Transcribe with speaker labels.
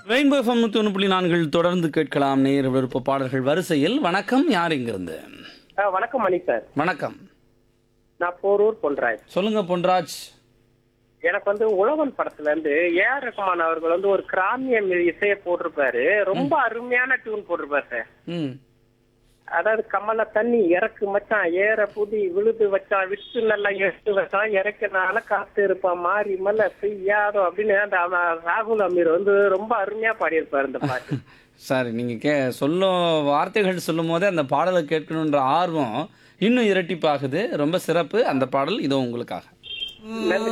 Speaker 1: rainbow FM நூற்றி ஒன்று புள்ளி நான்கில் தொடர்ந்து கேட்கலாம் நேர் விருப்ப பாடல்கள் வரிசையில் வணக்கம் யார் இங்கிருந்து
Speaker 2: ஆ, வணக்கம் மணி சார்
Speaker 1: வணக்கம்
Speaker 2: நான் போரூர் பொன்ராஜ்
Speaker 1: சொல்லுங்க பொன்ராஜ்
Speaker 2: எனக்கு வந்து உழவன் படத்துல இருந்து ஏஆர் ரஹ்மான் அவர்கள் வந்து ஒரு கிராமிய மி- இசையை போட்டிருப்பாரு ரொம்ப அருமையான டியூன் போட்டிருப்பாரு சார்
Speaker 1: ம்
Speaker 2: அதாவது கமல தண்ணி இறக்கு மச்சான் ஏற புதி விழுது வச்சான் விட்டு நல்லா எடுத்து வச்சான் இறக்கினால காத்து இருப்பான் மாறி மல்ல பெய்யாதோ அப்படின்னு அந்த அவ- ராகுல் அமீர் வந்து ரொம்ப அருமையா பாடியிருப்பாரு இந்த பாட்டு
Speaker 1: சார் நீங்கள் கே சொல்லும் வார்த்தைகள் சொல்லும் போதே அந்த பாடலை கேட்கணுன்ற ஆர்வம் இன்னும் இரட்டிப்பாகுது ரொம்ப சிறப்பு அந்த பாடல் இதோ உங்களுக்காக
Speaker 2: நன்றி